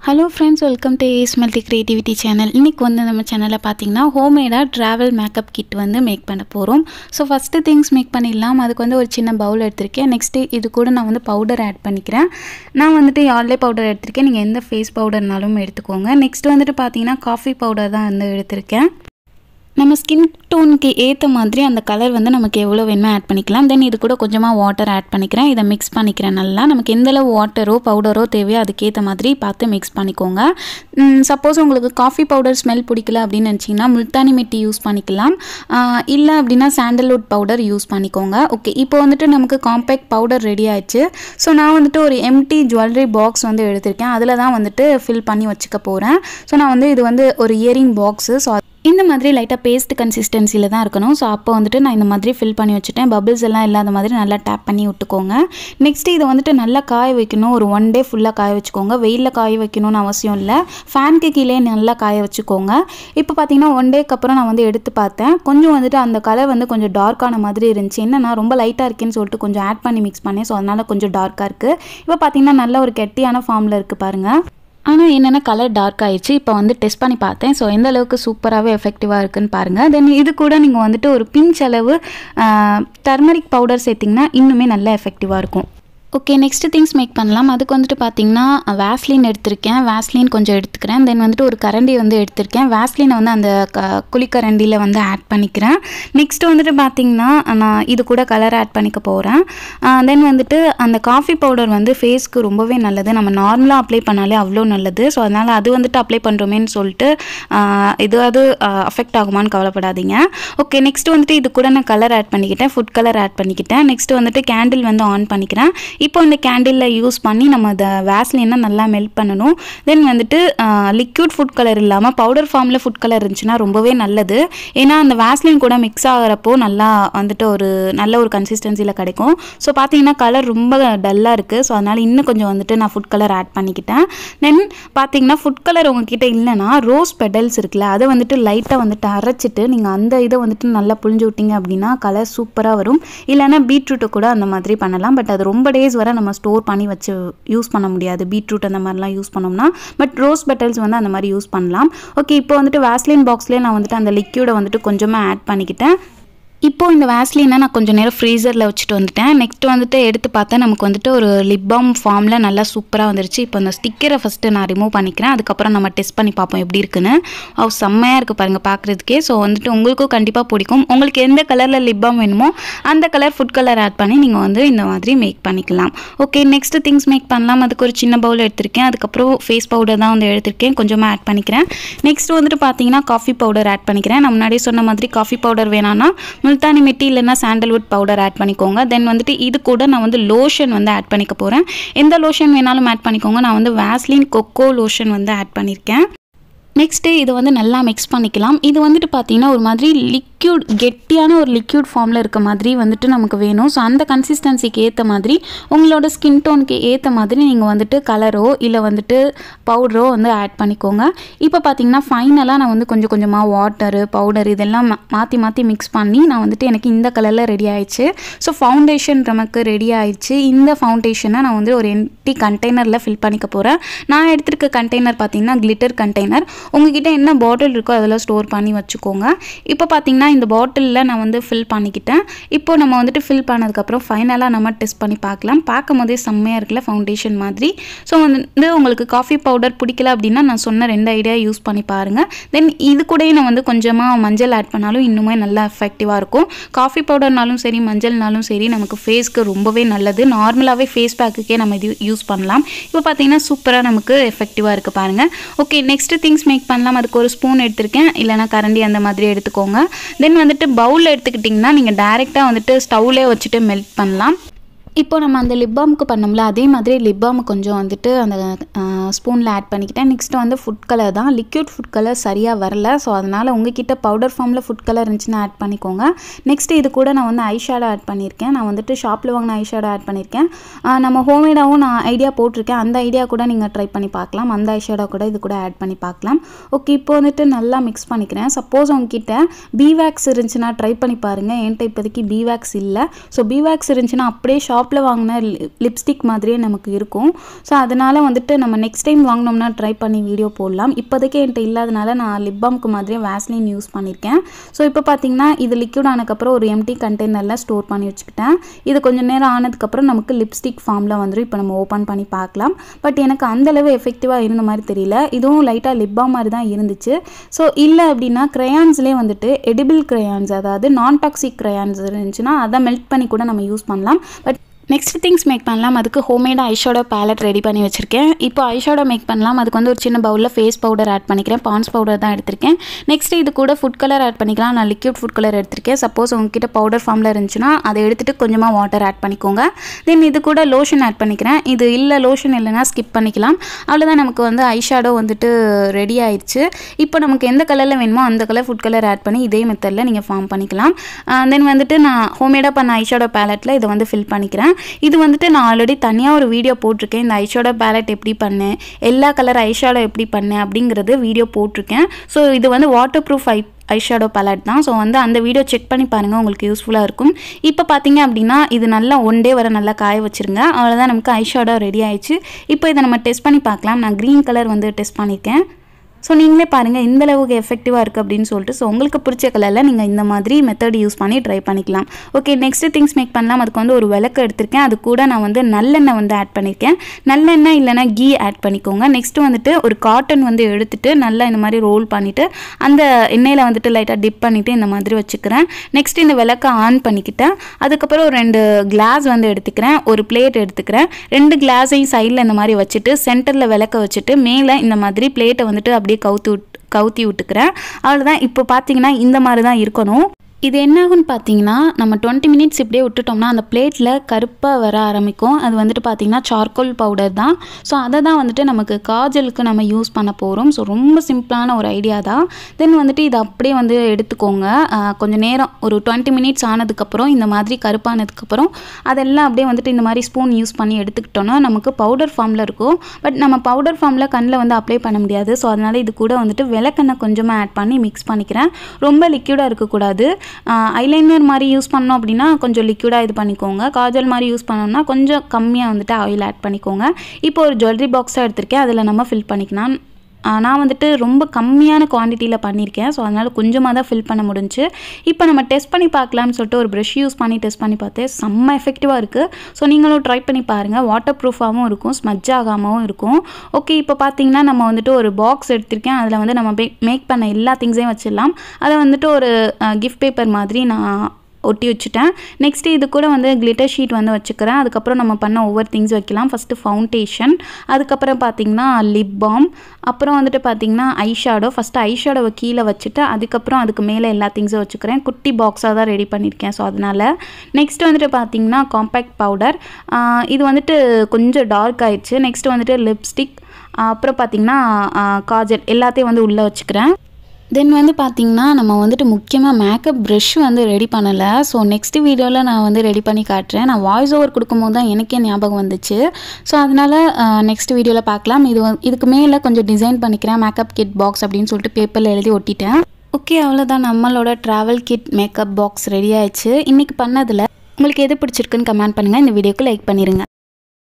hello friends welcome to ace multi creativity channel இன்றைக்கி வந்து நம்ம சேனலில் பார்த்தீங்கன்னா ஹோம்மேடாக ட்ராவல் மேக்கப் கிட் வந்து மேக் பண்ண போகிறோம் ஸோ ஃபஸ்ட்டு திங்ஸ் மேக் பண்ணிடலாம் அதுக்கு வந்து ஒரு சின்ன பவுல் எடுத்திருக்கேன் நெக்ஸ்ட்டு இது கூட நான் வந்து பவுடர் ஆட் பண்ணிக்கிறேன் நான் வந்துட்டு யார்லே பவுடர் எடுத்திருக்கேன் நீங்கள் எந்த ஃபேஸ் பவுடர்னாலும் எடுத்துக்கோங்க நெக்ஸ்ட் வந்துட்டு பார்த்தீங்கன்னா காஃபி பவுடர் தான் வந்து எடுத்திருக்கேன் நம்ம ஸ்கின் டோனுக்கு ஏற்ற மாதிரி அந்த கலர் வந்து நமக்கு எவ்வளோ வேணுமோ ஆட் பண்ணிக்கலாம் தென் இது கூட கொஞ்சமாக வாட்டர் ஆட் பண்ணிக்கிறேன் இதை மிக்ஸ் பண்ணிக்கிறேன் நல்லா நமக்கு எந்தளவு வாட்டரோ பவுடரோ தேவையோ அதுக்கேற்ற மாதிரி பார்த்து மிக்ஸ் பண்ணிக்கோங்க சப்போஸ் உங்களுக்கு காஃபி பவுடர் ஸ்மெல் பிடிக்கல அப்படின்னு நினச்சிங்கன்னா முல்தானி மெட்டி யூஸ் பண்ணிக்கலாம் இல்லை அப்படின்னா சாண்டல்வுட் பவுடர் யூஸ் பண்ணிக்கோங்க ஓகே இப்போ வந்துட்டு நமக்கு காம்பேக்ட் பவுடர் ரெடி ஆயிடுச்சு ஸோ நான் வந்துட்டு ஒரு எம்டி ஜுவல்லரி பாக்ஸ் வந்து எடுத்திருக்கேன் அதில் தான் வந்துட்டு ஃபில் பண்ணி வச்சுக்க போகிறேன் ஸோ நான் வந்து இது வந்து ஒரு இயரிங் பாக்ஸு ஸோ இந்த மாதிரி லைட்டாக பேஸ்ட் கன்சிஸ்டன்சியில் தான் இருக்கணும் ஸோ அப்போ வந்துட்டு நான் இந்த மாதிரி ஃபில் பண்ணி வச்சுட்டேன் பபிள்ஸ் எல்லாம் இல்லாத மாதிரி நல்லா டேப் பண்ணி விட்டுக்கோங்க நெக்ஸ்ட் இதை வந்துட்டு நல்லா காய வைக்கணும் ஒரு ஒன் டே ஃபுல்லாக காய வச்சுக்கோங்க வெயிலில் காய வைக்கணும்னு அவசியம் இல்லை ஃபேனுக்கு கீழே நல்லா காய வச்சுக்கோங்க இப்போ பார்த்தீங்கன்னா ஒன் டேக்கு அப்புறம் நான் வந்து எடுத்து பார்த்தேன் கொஞ்சம் வந்துட்டு அந்த கலர் வந்து கொஞ்சம் டார்க்கான மாதிரி இருந்துச்சு என்னன்னா ரொம்ப லைட்டாக இருக்கேன்னு சொல்லிட்டு கொஞ்சம் ஆட் பண்ணி மிக்ஸ் பண்ணேன் ஸோ அதனால் கொஞ்சம் டார்க்காக இருக்குது இப்போ பார்த்தீங்கன்னா நல்ல ஒரு கெட்டியான ஃபார்மில் இருக்குது பாருங்கள் ஆனால் என்னென்ன கலர் டார்க் ஆயிடுச்சு இப்போ வந்து டெஸ்ட் பண்ணி பார்த்தேன் ஸோ எந்த அளவுக்கு சூப்பராகவே எஃபெக்டிவாக இருக்குன்னு பாருங்கள் தென் இது கூட நீங்கள் வந்துட்டு ஒரு பிஞ்ச் அளவு டர்மரிக் பவுடர் சேர்த்திங்கன்னா இன்னுமே நல்லா எஃபெக்டிவாக இருக்கும் ஓகே நெக்ஸ்ட் திங்ஸ் மேக் பண்ணலாம் அதுக்கு வந்துட்டு பார்த்தீங்கன்னா வேஸ்லின் எடுத்திருக்கேன் வேஸ்லின் கொஞ்சம் எடுத்துக்கிறேன் தென் வந்துட்டு ஒரு கரண்டி வந்து எடுத்திருக்கேன் வேஸ்லினை வந்து அந்த க குழிக்கரண்டியில் வந்து ஆட் பண்ணிக்கிறேன் நெக்ஸ்ட் வந்துட்டு பார்த்தீங்கன்னா நான் இது கூட கலர் ஆட் பண்ணிக்க போகிறேன் தென் வந்துட்டு அந்த காஃபி பவுடர் வந்து ஃபேஸ்க்கு ரொம்பவே நல்லது நம்ம நார்மலாக அப்ளை பண்ணாலே அவ்வளோ நல்லது ஸோ அதனால் அது வந்துட்டு அப்ளை பண்ணுறோமேன்னு சொல்லிட்டு எதாவது அஃபெக்ட் ஆகுமான்னு கவலைப்படாதீங்க ஓகே நெக்ஸ்ட் வந்துட்டு இது கூட நான் கலர் ஆட் பண்ணிக்கிட்டேன் ஃபுட் கலர் ஆட் பண்ணிக்கிட்டேன் நெக்ஸ்ட் வந்துட்டு கேண்டில் வந்து ஆன் பண்ணிக்கிறேன் இப்போ இந்த கேண்டிலில் யூஸ் பண்ணி நம்ம அதை வேஸ்லினை நல்லா மெல்ட் பண்ணணும் தென் வந்துட்டு லிக்யூட் ஃபுட் கலர் இல்லாமல் பவுடர் ஃபார்மில் ஃபுட் கலர் இருந்துச்சுன்னா ரொம்பவே நல்லது ஏன்னா அந்த வேஸ்லின் கூட மிக்ஸ் ஆகிறப்போ நல்லா வந்துட்டு ஒரு நல்ல ஒரு கன்சிஸ்டன்சியில் கிடைக்கும் ஸோ பார்த்தீங்கன்னா கலர் ரொம்ப டல்லாக இருக்குது ஸோ அதனால் இன்னும் கொஞ்சம் வந்துட்டு நான் ஃபுட் கலர் ஆட் பண்ணிக்கிட்டேன் தென் பார்த்தீங்கன்னா ஃபுட் கலர் உங்ககிட்ட இல்லைன்னா ரோஸ் பெடல்ஸ் இருக்குல்ல அதை வந்துட்டு லைட்டாக வந்துட்டு அரைச்சிட்டு நீங்கள் அந்த இதை வந்துட்டு நல்லா புழிஞ்சு விட்டீங்க அப்படின்னா கலர் சூப்பராக வரும் இல்லைன்னா பீட்ரூட்டை கூட அந்த மாதிரி பண்ணலாம் பட் அது ரொம்ப டேஸ் வரை நம்ம ஸ்டோர் பண்ணி வச்சு யூஸ் பண்ண முடியாது பீட்ரூட் அந்த மாதிரிலாம் யூஸ் பண்ணோம்னா பட் ரோஸ் பெட்டல்ஸ் வந்து அந்த மாதிரி யூஸ் பண்ணலாம் ஓகே இப்போ வந்துட்டு வேஸ்லின் பாக்ஸ்லேயே நான் வந்துட்டு அந்த லிக்யூடை வந்துட்டு கொஞ்சமாக ஆட் பண்ணிக்கிட்டேன் இப்போ இந்த வேஸ்லினை நான் கொஞ்சம் நேரம் ஃப்ரீசரில் வச்சுட்டு வந்துட்டேன் நெக்ஸ்ட் வந்துட்டு எடுத்து பார்த்தா நமக்கு வந்துட்டு ஒரு லிப் பாம் ஃபார்மில் நல்லா சூப்பராக வந்துருச்சு இப்போ இந்த ஸ்டிக்கரை ஃபஸ்ட்டு நான் ரிமூவ் பண்ணிக்கிறேன் அதுக்கப்புறம் நம்ம டெஸ்ட் பண்ணி பார்ப்போம் எப்படி இருக்குன்னு அவ செம்மையாக இருக்குது பாருங்கள் பார்க்குறதுக்கே ஸோ வந்துட்டு உங்களுக்கும் கண்டிப்பாக பிடிக்கும் உங்களுக்கு எந்த கலரில் லிப் பாம் வேணுமோ அந்த கலர் ஃபுட் கலர் ஆட் பண்ணி நீங்கள் வந்து இந்த மாதிரி மேக் பண்ணிக்கலாம் ஓகே நெக்ஸ்ட் திங்ஸ் மேக் பண்ணலாம் அதுக்கு ஒரு சின்ன பவுல் எடுத்திருக்கேன் அதுக்கப்புறம் ஃபேஸ் பவுடர் தான் வந்து எடுத்திருக்கேன் கொஞ்சமாக ஆட் பண்ணிக்கிறேன் நெக்ஸ்ட் வந்துட்டு பார்த்தீங்கன்னா காஃபி பவுடர் ஆட் பண்ணிக்கிறேன் நான் முன்னாடியே சொன்ன மாதிரி காஃபி பவுடர் வேணான்னா முல்தானி மெட்டி இல்லைன்னா சாண்டல்வுட் பவுடர் ஆட் பண்ணிக்கோங்க தென் வந்துட்டு இது கூட நான் வந்து லோஷன் வந்து ஆட் பண்ணிக்க போகிறேன் எந்த லோஷன் வேணாலும் ஆட் பண்ணிக்கோங்க நான் வந்து வேஸ்லின் கொக்கோ லோஷன் வந்து ஆட் பண்ணியிருக்கேன் நெக்ஸ்ட்டு இதை வந்து நல்லா மிக்ஸ் பண்ணிக்கலாம் இது வந்துட்டு பார்த்தீங்கன்னா ஒரு மாதிரி லிக்யூட் கெட்டியான ஒரு லிக்யூட் ஃபார்மில் இருக்க மாதிரி வந்துட்டு நமக்கு வேணும் ஸோ அந்த கன்சிஸ்டன்சிக்கு ஏற்ற மாதிரி உங்களோட ஸ்கின் டோனுக்கு ஏற்ற மாதிரி நீங்கள் வந்துட்டு கலரோ இல்லை வந்துட்டு பவுடரோ வந்து ஆட் பண்ணிக்கோங்க இப்போ பார்த்தீங்கன்னா ஃபைனலாக நான் வந்து கொஞ்சம் கொஞ்சமாக வாட்டரு பவுடர் இதெல்லாம் மாற்றி மாற்றி மிக்ஸ் பண்ணி நான் வந்துட்டு எனக்கு இந்த கலரில் ரெடி ஆயிடுச்சு ஸோ ஃபவுண்டேஷன் நமக்கு ரெடி ஆயிடுச்சு இந்த ஃபவுண்டேஷனை நான் வந்து ஒரு எம்டி கண்டெய்னரில் ஃபில் பண்ணிக்க போகிறேன் நான் எடுத்திருக்க கண்டெய்னர் பார்த்தீங்கன்னா கிளிட்டர் கண்டெய்னர் உங்ககிட்ட என்ன பாட்டில் இருக்கோ அதில் ஸ்டோர் பண்ணி வச்சுக்கோங்க இப்போ பார்த்தீங்கன்னா இந்த பாட்டிலில் நான் வந்து ஃபில் பண்ணிக்கிட்டேன் இப்போ நம்ம வந்துட்டு ஃபில் பண்ணதுக்கப்புறம் ஃபைனலாக நம்ம டெஸ்ட் பண்ணி பார்க்கலாம் பார்க்கும் போதே செம்மையாக இருக்குல்ல ஃபவுண்டேஷன் மாதிரி ஸோ வந்து உங்களுக்கு காஃபி பவுடர் பிடிக்கல அப்படின்னா நான் சொன்ன ரெண்டு ஐடியா யூஸ் பண்ணி பாருங்கள் தென் இது கூடயே நான் வந்து கொஞ்சமாக மஞ்சள் ஆட் பண்ணாலும் இன்னுமே நல்லா எஃபெக்டிவாக இருக்கும் காஃபி பவுடர்னாலும் சரி மஞ்சள்னாலும் சரி நமக்கு ஃபேஸ்க்கு ரொம்பவே நல்லது நார்மலாகவே ஃபேஸ் பேக்குக்கே நம்ம இது யூஸ் பண்ணலாம் இப்போ பார்த்தீங்கன்னா சூப்பராக நமக்கு எஃபெக்டிவாக இருக்குது பாருங்கள் ஓகே நெக்ஸ்ட் திங்ஸ் மேக் பண்ணலாம் அதுக்கு ஒரு ஸ்பூன் எடுத்திருக்கேன் இல்லைனா கரண்டி அந்த மாதிரி எடுத்துக்கோங்க தென் வந்துட்டு பவுலில் எடுத்துக்கிட்டிங்கன்னா நீங்கள் டேரெக்டாக வந்துட்டு ஸ்டவ்லேயே வச்சுட்டு மெல்ட் பண்ணலாம் இப்போ நம்ம அந்த லிப் பாமுக்கு பண்ணோம்ல அதே மாதிரி லிப் பாம் கொஞ்சம் வந்துட்டு அந்த ஸ்பூனில் ஆட் பண்ணிக்கிட்டேன் நெக்ஸ்ட்டு வந்து ஃபுட் கலர் தான் லிக்யூட் ஃபுட் கலர் சரியாக வரல ஸோ அதனால் உங்ககிட்ட பவுடர் ஃபார்மில் ஃபுட் கலர் இருந்துச்சுன்னா ஆட் பண்ணிக்கோங்க நெக்ஸ்ட்டு இது கூட நான் வந்து ஐ ஷேடோ ஆட் பண்ணியிருக்கேன் நான் வந்துட்டு ஷாப்பில் வாங்கின ஐ ஷேடோ ஆட் பண்ணியிருக்கேன் நம்ம ஹோம்மேடாகவும் நான் ஐடியா போட்டிருக்கேன் அந்த ஐடியா கூட நீங்கள் ட்ரை பண்ணி பார்க்கலாம் அந்த ஐ ஷேடோ கூட இது கூட ஆட் பண்ணி பார்க்கலாம் ஓகே இப்போ வந்துட்டு நல்லா மிக்ஸ் பண்ணிக்கிறேன் சப்போஸ் உங்ககிட்ட பி வேக்ஸ் இருந்துச்சுன்னா ட்ரை பண்ணி பாருங்கள் என்கிட்ட இப்போதைக்கு பி வேக்ஸ் இல்லை ஸோ பி வேக்ஸ் இருந்துச்சுன்னா அப்படியே ஷாப் ஷாப்பில் வாங்கின லிப்ஸ்டிக் மாதிரியே நமக்கு இருக்கும் ஸோ அதனால் வந்துட்டு நம்ம நெக்ஸ்ட் டைம் வாங்கினோம்னா ட்ரை பண்ணி வீடியோ போடலாம் இப்போதைக்கு என்கிட்ட இல்லாதனால நான் லிப் பாம்க்கு மாதிரியே வேஸ்லின் யூஸ் பண்ணியிருக்கேன் ஸோ இப்போ பார்த்தீங்கன்னா இது லிக்யூட் ஆனதுக்கப்புறம் ஒரு எம்டி கண்டெய்னரில் ஸ்டோர் பண்ணி வச்சுக்கிட்டேன் இது கொஞ்சம் நேரம் ஆனதுக்கப்புறம் நமக்கு லிப்ஸ்டிக் ஃபார்மில் வந்துடும் இப்போ நம்ம ஓப்பன் பண்ணி பார்க்கலாம் பட் எனக்கு அந்தளவு எஃபெக்டிவாக இருந்த மாதிரி தெரியல இதுவும் லைட்டாக லிப் பாம் மாதிரி தான் இருந்துச்சு ஸோ இல்லை அப்படின்னா க்ரையான்ஸ்லேயே வந்துட்டு எடிபிள் க்ரையான்ஸ் அதாவது நான் டாக்ஸிக் க்ரையான்ஸ் இருந்துச்சுன்னா அதை மெல்ட் பண்ணி கூட நம்ம யூஸ் பண்ணலாம் பட் நெக்ஸ்ட் திங்ஸ் மேக் பண்ணலாம் அதுக்கு ஹோம்மேடாக ஐஷோடோ பேலட் ரெடி பண்ணி வச்சுருக்கேன் இப்போ ஐஷோடோ மேக் பண்ணலாம் அதுக்கு வந்து ஒரு சின்ன பவுலில் ஃபேஸ் பவுடர் ஆட் பண்ணிக்கிறேன் பான்ஸ் பவுடர் தான் எடுத்திருக்கேன் நெக்ஸ்ட் இது கூட ஃபுட் கலர் ஆட் பண்ணிக்கலாம் நான் லிக்விட் ஃபுட் கலர் எடுத்திருக்கேன் சப்போஸ் உங்ககிட்ட பவுடர் ஃபார்மில் இருந்துச்சுன்னா அதை எடுத்துகிட்டு கொஞ்சமாக வாட்டர் ஆட் பண்ணிக்கோங்க தென் இது கூட லோஷன் ஆட் பண்ணிக்கிறேன் இது இல்லை லோஷன் இல்லைனா ஸ்கிப் பண்ணிக்கலாம் அவ்வளோதான் நமக்கு வந்து ஐஷாடோ வந்துட்டு ரெடி ஆயிடுச்சு இப்போ நமக்கு எந்த கலரில் வேணுமோ அந்த கலர் ஃபுட் கலர் ஆட் பண்ணி இதே மெத்தடில் நீங்கள் ஃபார்ம் பண்ணிக்கலாம் தென் வந்துட்டு நான் ஹோம்மேடாக பண்ண ஐஷாடோ பேலட்டில் இதை வந்து ஃபில் பண்ணிக்கிறேன் இது வந்துட்டு நான் ஆல்ரெடி தனியாக ஒரு வீடியோ போட்டிருக்கேன் இந்த ஐஷாடோ பேலட் எப்படி பண்ணேன் எல்லா கலர் ஐஷாடோ எப்படி பண்ணேன் அப்படிங்கிறது வீடியோ போட்டிருக்கேன் ஸோ இது வந்து waterproof eye eyeshadow palette தான் ஸோ வந்து அந்த வீடியோ செக் பண்ணி பாருங்கள் உங்களுக்கு யூஸ்ஃபுல்லாக இருக்கும் இப்போ பார்த்தீங்க அப்படின்னா இது நல்லா ஒன் டே வர நல்லா காய வச்சுருங்க அவ்வளோதான் நமக்கு ஐஷேடோ ரெடி ஆயிடுச்சு இப்போ இதை நம்ம டெஸ்ட் பண்ணி பார்க்கலாம் நான் க்ரீன் கலர் வந்து டெஸ்ட் பண்ணியிருக்கேன் ஸோ நீங்களே பாருங்கள் இந்த அளவுக்கு எஃபெக்டிவாக இருக்குது அப்படின்னு சொல்லிட்டு ஸோ உங்களுக்கு பிடிச்ச கலரில் நீங்கள் இந்த மாதிரி மெத்தட் யூஸ் பண்ணி ட்ரை பண்ணிக்கலாம் ஓகே நெக்ஸ்ட் திங்ஸ் மேக் பண்ணலாம் அதுக்கு வந்து ஒரு விளக்கு எடுத்திருக்கேன் அது கூட நான் வந்து நல்லெண்ணெய் வந்து ஆட் பண்ணியிருக்கேன் நல்லெண்ணெய் இல்லைனா கீ ஆட் பண்ணிக்கோங்க நெக்ஸ்ட் வந்துட்டு ஒரு காட்டன் வந்து எடுத்துட்டு நல்லா இந்த மாதிரி ரோல் பண்ணிவிட்டு அந்த எண்ணெயில் வந்துட்டு லைட்டாக டிப் பண்ணிவிட்டு இந்த மாதிரி வச்சுக்கிறேன் நெக்ஸ்ட் இந்த விளக்கை ஆன் பண்ணிக்கிட்டேன் அதுக்கப்புறம் ஒரு ரெண்டு கிளாஸ் வந்து எடுத்துக்கிறேன் ஒரு பிளேட் எடுத்துக்கிறேன் ரெண்டு கிளாஸையும் சைடில் இந்த மாதிரி வச்சுட்டு சென்டரில் விளக்க வச்சுட்டு மேலே இந்த மாதிரி பிளேட்டை வந்துட்டு அப்படியே கவுத்து விட் கவுத்தி விட்டுக்கிறேன் அவ்வளோதான் இப்போ பார்த்தீங்கன்னா இந்த மாதிரி தான் இருக்கணும் இது என்னாகும்னு பார்த்தீங்கன்னா நம்ம டுவெண்ட்டி மினிட்ஸ் இப்படியே விட்டுட்டோம்னா அந்த பிளேட்டில் கருப்பாக வர ஆரம்பிக்கும் அது வந்துட்டு பார்த்தீங்கன்னா சார்கோல் பவுடர் தான் ஸோ அதை தான் வந்துட்டு நமக்கு காஜலுக்கு நம்ம யூஸ் பண்ண போகிறோம் ஸோ ரொம்ப சிம்பிளான ஒரு ஐடியா தான் தென் வந்துட்டு இதை அப்படியே வந்து எடுத்துக்கோங்க ஆஹ் கொஞ்சம் நேரம் ஒரு டுவெண்ட்டி மினிட்ஸ் ஆனதுக்கப்புறம் இந்த மாதிரி கருப்பானதுக்கப்புறம் அதெல்லாம் அப்படியே வந்துட்டு இந்த மாதிரி ஸ்பூன் யூஸ் பண்ணி எடுத்துக்கிட்டோன்னா நமக்கு பவுடர் ஃபார்மில் இருக்கும் பட் நம்ம பவுடர் ஃபார்மில் கண்ணில் வந்து அப்ளை பண்ண முடியாது ஸோ அதனால் இது கூட வந்துட்டு விளக்கெண்ணெய் கொஞ்சமாக ஆட் பண்ணி மிக்ஸ் பண்ணிக்கிறேன் ரொம்ப லிக்யூடாக இருக்கக்கூடாது ஐலைனர் மாதிரி யூஸ் பண்ணோம் அப்படின்னா கொஞ்சம் லிக்யூடாக இது பண்ணிக்கோங்க காஜல் மாதிரி யூஸ் பண்ணோம்னா கொஞ்சம் கம்மியாக வந்துட்டு ஆயில் ஆட் பண்ணிக்கோங்க இப்போ ஒரு ஜுவல்லரி பாக்ஸாக எடுத்திருக்கேன் அதில் நம்ம ஃபில் பண்ணிக்கலாம் ஆஹ் நான் வந்துட்டு ரொம்ப கம்மியான குவான்டிட்டியில் பண்ணியிருக்கேன் ஸோ அதனால் கொஞ்சமாக தான் ஃபில் பண்ண முடிஞ்சு இப்போ நம்ம டெஸ்ட் பண்ணி பார்க்கலாம்னு சொல்லிட்டு ஒரு ப்ரஷ் யூஸ் பண்ணி டெஸ்ட் பண்ணி பார்த்தேன் செம்ம எஃபெக்டிவாக இருக்குது ஸோ நீங்களும் ட்ரை பண்ணி பாருங்கள் வாட்டர் ப்ரூஃபாகவும் இருக்கும் ஸ்மஜ் ஆகாமவும் இருக்கும் ஓகே இப்போ பார்த்தீங்கன்னா நம்ம வந்துட்டு ஒரு பாக்ஸ் எடுத்திருக்கேன் அதில் வந்து நம்ம மேக் பண்ண எல்லா திங்ஸையும் வச்சிடலாம் அதை வந்துட்டு ஒரு கிஃப்ட் பேப்பர் மாதிரி நான் ஒட்டி வச்சுட்டேன் நெக்ஸ்ட்டு இது கூட வந்து கிளிட்டர் ஷீட் வந்து வச்சுக்கிறேன் அதுக்கப்புறம் நம்ம பண்ண ஒவ்வொரு திங்ஸ் வைக்கலாம் ஃபஸ்ட்டு ஃபவுண்டேஷன் அதுக்கப்புறம் பார்த்திங்கன்னா லிப் பாம் அப்புறம் வந்துட்டு பார்த்திங்கன்னா ஐஷேடோ ஃபஸ்ட்டு ஐஷேடோவை கீழே வச்சுட்டு அதுக்கப்புறம் அதுக்கு மேலே எல்லா திங்ஸும் வச்சுக்கிறேன் குட்டி பாக்ஸாக தான் ரெடி பண்ணியிருக்கேன் ஸோ அதனால் நெக்ஸ்ட் வந்துட்டு பார்த்திங்கன்னா காம்பேக்ட் பவுடர் இது வந்துட்டு கொஞ்சம் டார்க் ஆயிடுச்சு நெக்ஸ்ட் வந்துட்டு லிப்ஸ்டிக் அப்புறம் பார்த்திங்கன்னா காஜல் எல்லாத்தையும் வந்து உள்ளே வச்சுக்கிறேன் தென் வந்து பார்த்திங்கன்னா நம்ம வந்துட்டு முக்கியமாக மேக்கப் ப்ரஷ் வந்து ரெடி பண்ணலை ஸோ நெக்ஸ்ட் வீடியோவில் நான் வந்து ரெடி பண்ணி காட்டுறேன் நான் வாய்ஸ் ஓவர் கொடுக்கும்போது தான் எனக்கே ஞாபகம் வந்துச்சு ஸோ அதனால் நெக்ஸ்ட் வீடியோவில் பார்க்கலாம் இது வந்து இதுக்கு மேலே கொஞ்சம் டிசைன் பண்ணிக்கிறேன் மேக்கப் கிட் பாக்ஸ் அப்படின்னு சொல்லிட்டு பேப்பரில் எழுதி ஒட்டிட்டேன் ஓகே அவ்வளோதான் நம்மளோட travel kit makeup box ready ஆயிடுச்சு இன்றைக்கி பண்ணதில் உங்களுக்கு எது பிடிச்சிருக்குன்னு கமெண்ட் பண்ணுங்கள் இந்த வீடியோக்கு லைக் பண்ணிடுங்க